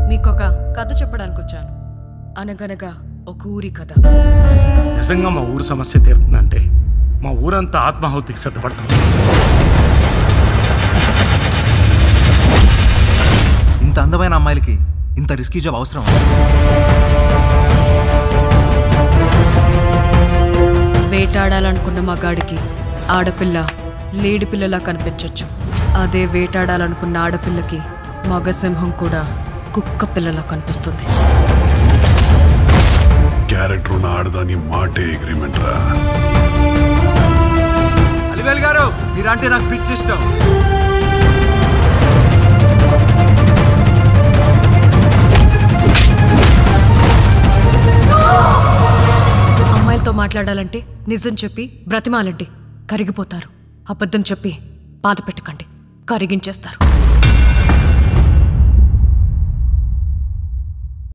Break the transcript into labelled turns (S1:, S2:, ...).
S1: మీకొక కథ చెప్పడానికి వచ్చాను అనగనగా ఒక ఊరి కథ
S2: నిజంగా మా ఊరు సమస్య తీరుతుందంటే మా ఊరంతా ఆత్మాహుతికి సిద్ధపడుతుంది
S3: ఇంత అందమైన అమ్మాయిలకి ఇంత రిస్కీ జాబ్ అవసరం
S1: వేటాడాలనుకున్న మగాడికి ఆడపిల్ల లేడి పిల్లలా కనిపించొచ్చు అదే వేటాడాలనుకున్న ఆడపిల్లకి మగ సింహం కూడా కుక్క పిల్లలా కనిపిస్తుంది
S4: క్యారెక్టర్ ఉన్న ఆడదాని మాటే అగ్రిమెంట్ రా
S3: అలివేల్ గారు మీరంటే నాకు పిచ్చి ఇష్టం
S1: అమ్మాయిలతో మాట్లాడాలంటే నిజం చెప్పి బ్రతిమాలండి కరిగిపోతారు అబద్ధం చెప్పి బాధ పెట్టకండి కరిగించేస్తారు